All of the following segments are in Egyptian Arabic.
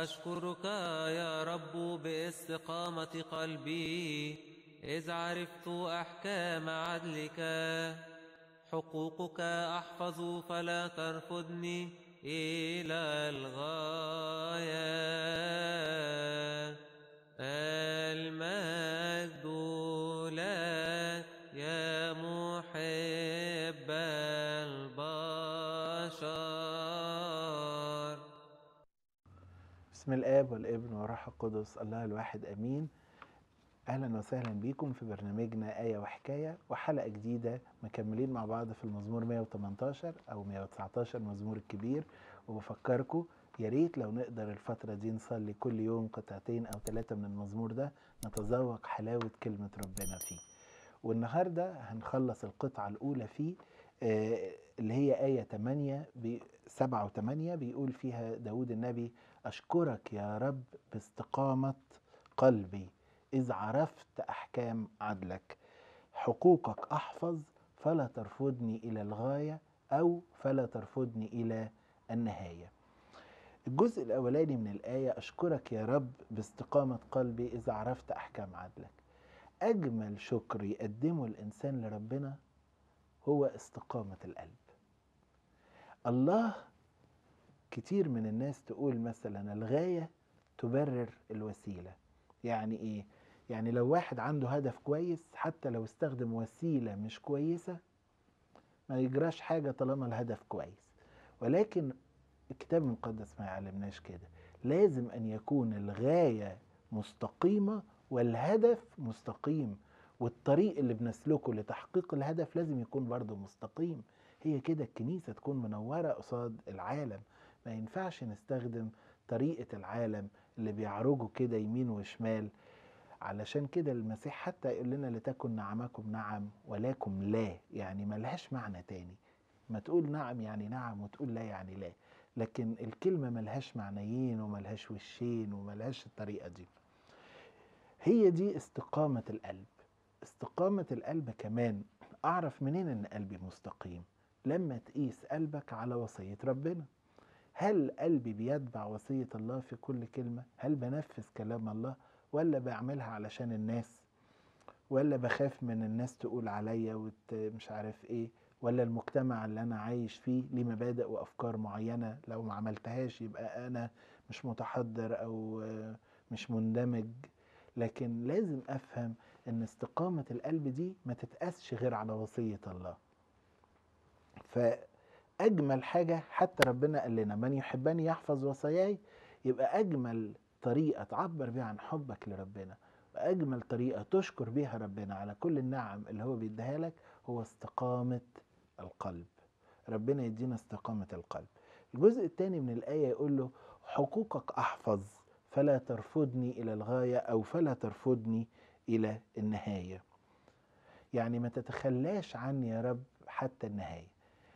أشكرك يا رب باستقامة قلبي إذ عرفت أحكام عدلك حقوقك أحفظ فلا ترفضني إلى الغاية المجد لك يا محب البشر بسم الآب والابن والروح القدس الله الواحد أمين أهلا وسهلا بيكم في برنامجنا آية وحكاية وحلقة جديدة مكملين مع بعض في المزمور 118 أو 119 المزمور الكبير وبفكركم يا ريت لو نقدر الفترة دي نصلي كل يوم قطعتين أو ثلاثة من المزمور ده نتذوق حلاوة كلمة ربنا فيه والنهاردة هنخلص القطعة الأولى فيه آه، اللي هي آية 8 بي 7 و8 بيقول فيها داود النبي أشكرك يا رب باستقامة قلبي إذ عرفت أحكام عدلك حقوقك أحفظ فلا ترفضني إلى الغاية أو فلا ترفضني إلى النهاية الجزء الأولاني من الآية أشكرك يا رب باستقامة قلبي إذا عرفت أحكام عدلك أجمل شكر يقدمه الإنسان لربنا هو استقامة القلب الله كتير من الناس تقول مثلا الغاية تبرر الوسيلة يعني إيه؟ يعني لو واحد عنده هدف كويس حتى لو استخدم وسيلة مش كويسة ما يجراش حاجة طالما الهدف كويس ولكن الكتاب المقدس ما يعلمناش كده لازم أن يكون الغاية مستقيمة والهدف مستقيم والطريق اللي بنسلكه لتحقيق الهدف لازم يكون برضه مستقيم هي كده الكنيسة تكون منورة قصاد العالم ما ينفعش نستخدم طريقة العالم اللي بيعرجوا كده يمين وشمال علشان كده المسيح حتى يقول لنا لتكن نعمكم نعم ولكم لا يعني ملهاش معنى تاني ما تقول نعم يعني نعم وتقول لا يعني لا لكن الكلمة ملهاش معنيين وملهاش وشين وملهاش الطريقة دي هي دي استقامة القلب استقامة القلب كمان أعرف منين إن قلبي مستقيم لما تقيس قلبك على وصية ربنا هل قلبي بيتبع وصية الله في كل كلمة هل بنفذ كلام الله ولا بعملها علشان الناس ولا بخاف من الناس تقول عليا وت... مش عارف ايه ولا المجتمع اللي انا عايش فيه ليه مبادئ وافكار معينه لو ما عملتهاش يبقى انا مش متحضر او مش مندمج لكن لازم افهم ان استقامه القلب دي ما تتقاسش غير على وصيه الله فاجمل حاجه حتى ربنا قال لنا من يحبني يحفظ وصاياي يبقى اجمل طريقه تعبر بيها عن حبك لربنا واجمل طريقه تشكر بيها ربنا على كل النعم اللي هو بيديها لك هو استقامه القلب ربنا يدينا استقامه القلب الجزء الثاني من الايه يقول له حقوقك احفظ فلا ترفضني الى الغايه او فلا ترفضني الى النهايه يعني ما تتخلاش عني يا رب حتى النهايه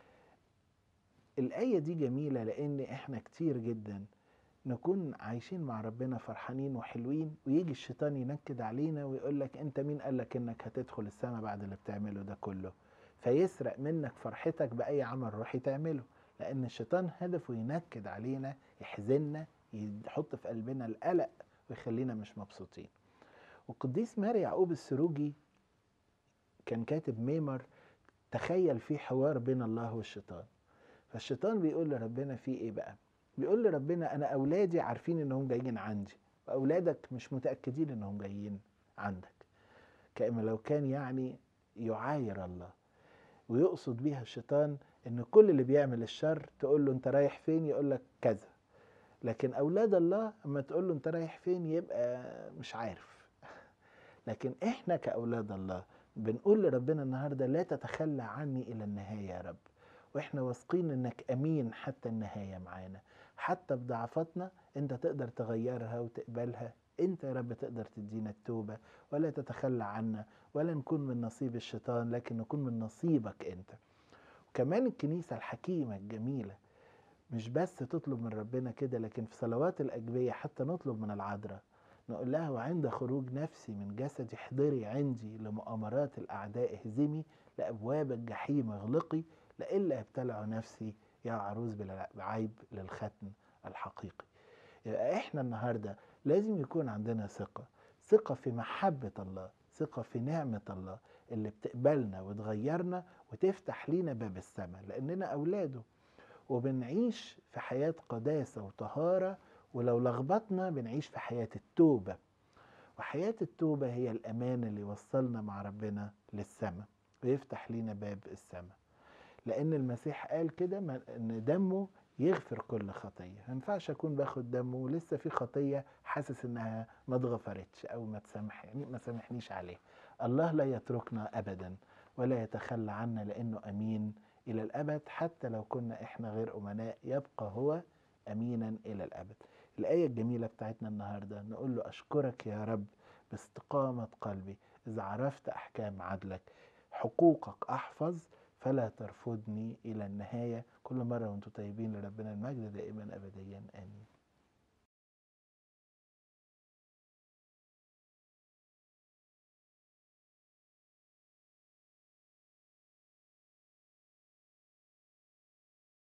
الايه دي جميله لان احنا كتير جدا نكون عايشين مع ربنا فرحانين وحلوين ويجي الشيطان ينكد علينا ويقول لك انت مين قال لك انك هتدخل السماء بعد اللي بتعمله ده كله فيسرق منك فرحتك باي عمل روحي تعمله لان الشيطان هدفه ينكد علينا يحزننا يحط في قلبنا القلق ويخلينا مش مبسوطين والقديس ماري يعقوب السروجي كان كاتب ميمر تخيل فيه حوار بين الله والشيطان فالشيطان بيقول لربنا فيه ايه بقى بيقول لربنا انا اولادي عارفين انهم جايين عندي واولادك مش متاكدين انهم جايين عندك كأما لو كان يعني يعاير الله ويقصد بيها الشيطان ان كل اللي بيعمل الشر تقول له انت رايح فين يقول لك كذا لكن اولاد الله اما تقول له انت رايح فين يبقى مش عارف لكن احنا كاولاد الله بنقول لربنا النهارده لا تتخلى عني الى النهايه يا رب واحنا واثقين انك امين حتى النهايه معانا حتى بضعفاتنا انت تقدر تغيرها وتقبلها انت يا رب تقدر تدينا التوبه ولا تتخلى عنا ولا نكون من نصيب الشيطان لكن نكون من نصيبك انت وكمان الكنيسه الحكيمه الجميله مش بس تطلب من ربنا كده لكن في صلوات الاجبيه حتى نطلب من العذراء نقول لها وعند خروج نفسي من جسدي احضري عندي لمؤامرات الاعداء اهزمي لابواب الجحيم اغلقي لئلا ابتلع نفسي يا عروس بلا عيب للختم الحقيقي يبقى احنا النهارده لازم يكون عندنا ثقه ثقه في محبه الله ثقه في نعمه الله اللي بتقبلنا وتغيرنا وتفتح لينا باب السماء لاننا اولاده وبنعيش في حياه قداسه وطهاره ولو لخبطنا بنعيش في حياه التوبه وحياه التوبه هي الامان اللي يوصلنا مع ربنا للسماء ويفتح لينا باب السماء لان المسيح قال كده ما- ان دمه يغفر كل خطيه ما ينفعش اكون باخد دمه ولسه في خطيه حاسس انها ما اتغفرتش او ما تسامحني ما سامحنيش عليها الله لا يتركنا ابدا ولا يتخلى عنا لانه امين الى الابد حتى لو كنا احنا غير امناء يبقى هو امينا الى الابد الايه الجميله بتاعتنا النهارده نقول له اشكرك يا رب باستقامه قلبي اذا عرفت احكام عدلك حقوقك احفظ فلا ترفضني الى النهايه كل مره وانتم طيبين لربنا المجد دائما ابديا امين